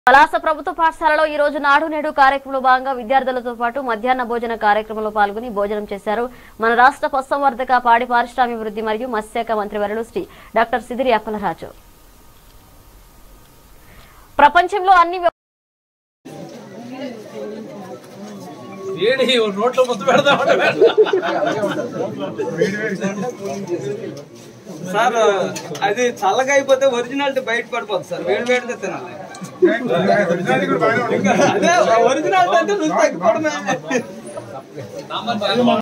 పలాస ప్రభుత్వ పాఠశాలలో ఈ రోజు నాడు నేడు కార్యక్రమంలో భాగంగా విద్యార్థులతో పాటు మధ్యాహ్న భోజన కార్యక్రమంలో పాల్గొని భోజనం చేశారు మన రాష్ట్ర పశుసంవర్ధక పాడి పారిశ్రామికాభివృద్ధి మరియు మత్స్యశాఖ మంత్రివర్యులు శ్రీ డాక్టర్ సిదిరి అప్పలరాజు ప్రపంచంలో అన్ని వ్య- ఏడి నోట్లో ముద్దు పెడదామంటే సార్ అది చల్లగా అయిపోతే ఒరిజినాలిటీ బయట పడిపోతుంది సార్ వేడి వేడితే తినాలి అదే ఒరిజినాలిటీ అంటే రుచి తగ్గిపోవడమే